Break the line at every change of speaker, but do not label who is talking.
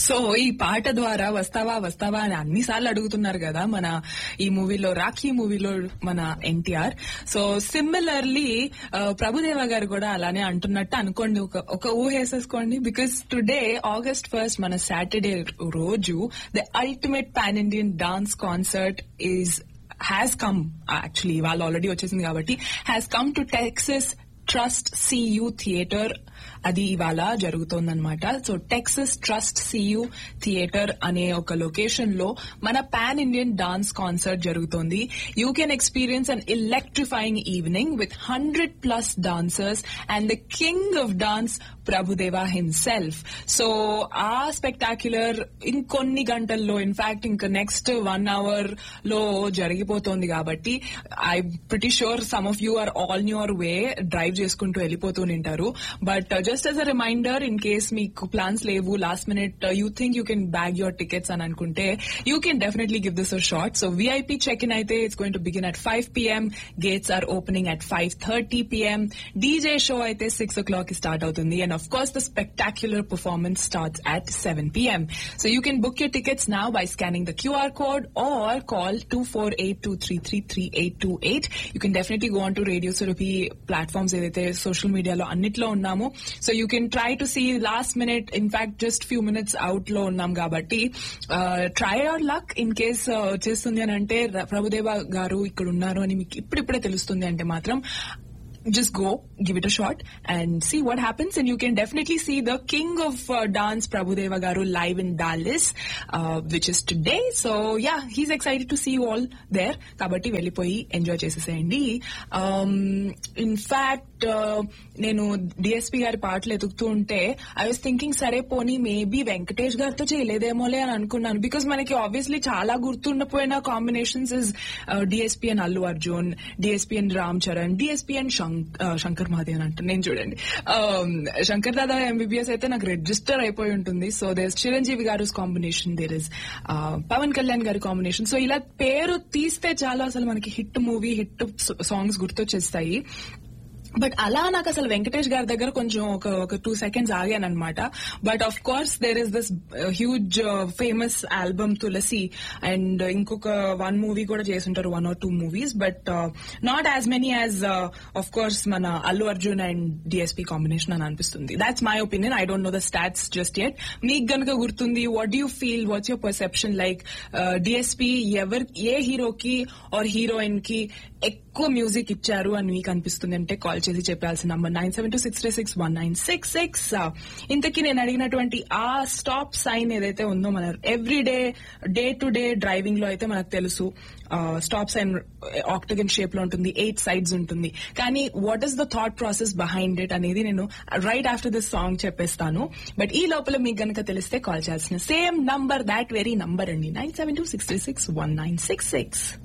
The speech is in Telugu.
సో ఈ పాట ద్వారా వస్తావా వస్తావా అని అన్నిసార్లు అడుగుతున్నారు కదా మన ఈ మూవీలో రాఖీ మూవీలో మన ఎన్టీఆర్ సో సిమిలర్లీ ప్రభుదేవ గారు కూడా అలానే అంటున్నట్టు అనుకోండి ఒక ఒక ఊహేసేసుకోండి బికాస్ టుడే ఆగస్ట్ ఫస్ట్ మన సాటర్డే రోజు the ultimate pan Indian dance concert is has come actually వాళ్ళు ఆల్రెడీ వచ్చేసింది కాబట్టి has come to Texas Trust CU theatre అది ఇవాళ జరుగుతోందనమాట so Texas Trust CU theatre అనే ఒక లొకేషన్ లో మన పాన్ ఇండియన్ డాన్స్ కాన్సర్ట్ జరుగుతోంది you can experience an electrifying evening with hundred plus dancers and the king of dance Prabhudeva himself so ఆ స్పెక్టాక్యులర్ ఇంకొన్ని గంటల్లో ఇన్ఫాక్ట్ ఇంకా నెక్స్ట్ వన్ అవర్ లో జరిగిపోతోంది కాబట్టి I pretty sure some of you are all on your way drive చేసుకుంటూ వెళ్ళిపోతూ ఉంటారు but just as a reminder in case మీకు ప్లాన్స్ లేవు last minute you think you can bag your tickets అని అనుకుంటే you can definitely give this a shot so VIP check in అయితే it's going to begin at five PM gates are opening at five thirty PM DJ show అయితే సిక్స్ ఓ క్లాక్ కి స్టార్ట్ అవుతుంది and of course the spectacular performance starts at seven PM so you can book your tickets now by scanning the QR code or call two four eight two three three three eight two eight you can definitely go on to radio Surabhi platforms ఏదైతే సోషల్ మీడియాలో అన్నిట్లో ఉన్నాము so you can try to see last minute in fact just few minutes out లో ఉన్నాం కాబట్టి try hour luck in case వచ్చేస్తుంది అని అంటే ప్రభుదేవ గారు ఇక్కడ ఉన్నారు అని మీకు ఇప్పుడిప్పుడే తెలుస్తుంది అంటే మాత్రం just go, give it a shot, and see what happens. And you can definitely see the king of uh, dance, Prabhudeva Garu, live in Dallas, uh, which is today. So yeah, he's excited to see you all there. కాబట్టి వెళ్ళిపోయి ఎంజాయ్ చేసేసేయండి ఇన్ ఫ్యాక్ట్ నేను డిఎస్పీ గారి పాటలు ఎదుగుతూ ఉంటే ఐ వాస్ థింకింగ్ సరే పోనీ మేబీ వెంకటేష్ గారితో చేయలేదేమోలే అని అనుకున్నాను బికాస్ మనకి ఆబ్వియస్లీ చాలా గుర్తుండిపోయిన combinations is DSP and Allu Arjun DSP and Ram Charan DSP and Shankar Mahadev అని అంటారు నేను చూడండి శంకర్ దాదా ఎంబీబీఎస్ అయితే నాకు రిజిస్టర్ అయిపోయి ఉంటుంది so there Chiranjeevi garu combination there is Pavan Kalyan గారి కాంబినేషన్ సో ఇలా పేరు తీస్తే చాలా అసలు మనకి హిట్ మూవీ హిట్ సాంగ్స్ గుర్తొచ్చేస్తాయి బట్ అలా నాకు అసలు వెంకటేష్ గారి దగ్గర కొంచెం ఒక ఒక టూ సెకండ్స్ ఆగాను అనమాట but of course there is this huge famous album Tulasi and ఇంకొక వన్ మూవీ కూడా చేసుంటారు one or two movies but not as many as of course మన Allu Arjun and DSP combination అని అనిపిస్తుంది that's my opinion I don't know the stats just yet మీకు గనుక గుర్తుంది what you feel what's your perception like DSP ఎవరి ఏ హీరోకి ఆర్ హీరోయిన్ కి ఎక్కువ మ్యూజిక్ ఇచ్చారు అని మీకు అనిపిస్తుంది అంటే కాల్ చేసి చెప్పాల్సిన number nine seven two six three six one nine six six ఇంతకీ నేను అడిగినటువంటి ఆ స్టాప్ సైన్ ఏదైతే ఉందో మన every day day to day driving లో అయితే మనకు తెలుసు స్టాప్ సైన్ ఆక్టగన్ షేప్ లో ఉంటుంది ఎయిట్ సైడ్స్ ఉంటుంది కానీ what is the thought process behind it అనేది నేను రైట్ ఆఫ్టర్ దిస్ సాంగ్ చెప్పేస్తాను బట్ ఈ లోపల మీకు గనక తెలిస్తే కాల్ చేయాల్సిన same number that very number అండి nine seven two six three six one nine six six